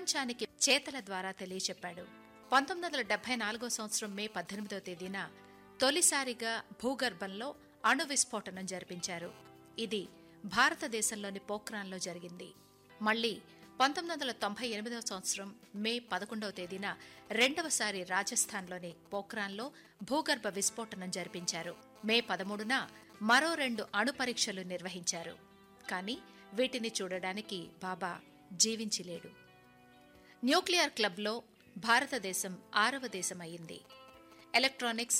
ప్రపంచానికి చేతల ద్వారా తెలియచెప్పాడు పంతొమ్మిది వందల డెబ్బై నాలుగో సంవత్సరం మే పద్దెనిమిదో తేదీన తొలిసారిగా భూగర్భంలో అణు విస్ఫోటనం జరిపించారు ఇది భారతదేశంలోని పోఖ్రాన్లో జరిగింది మళ్లీ పంతొమ్మిది వందల తొంభై ఎనిమిదవ సంవత్సరం మే పదకొండవ తేదీన రెండవసారి రాజస్థాన్లోని పోఖ్రాన్లో భూగర్భ విస్ఫోటనం జరిపించారు మే పదమూడున మరో రెండు అణు పరీక్షలు నిర్వహించారు కానీ వీటిని చూడడానికి బాబా జీవించిలేడు న్యూక్లియర్ క్లబ్లో భారతదేశం ఆరవ దేశం అయింది ఎలక్ట్రానిక్స్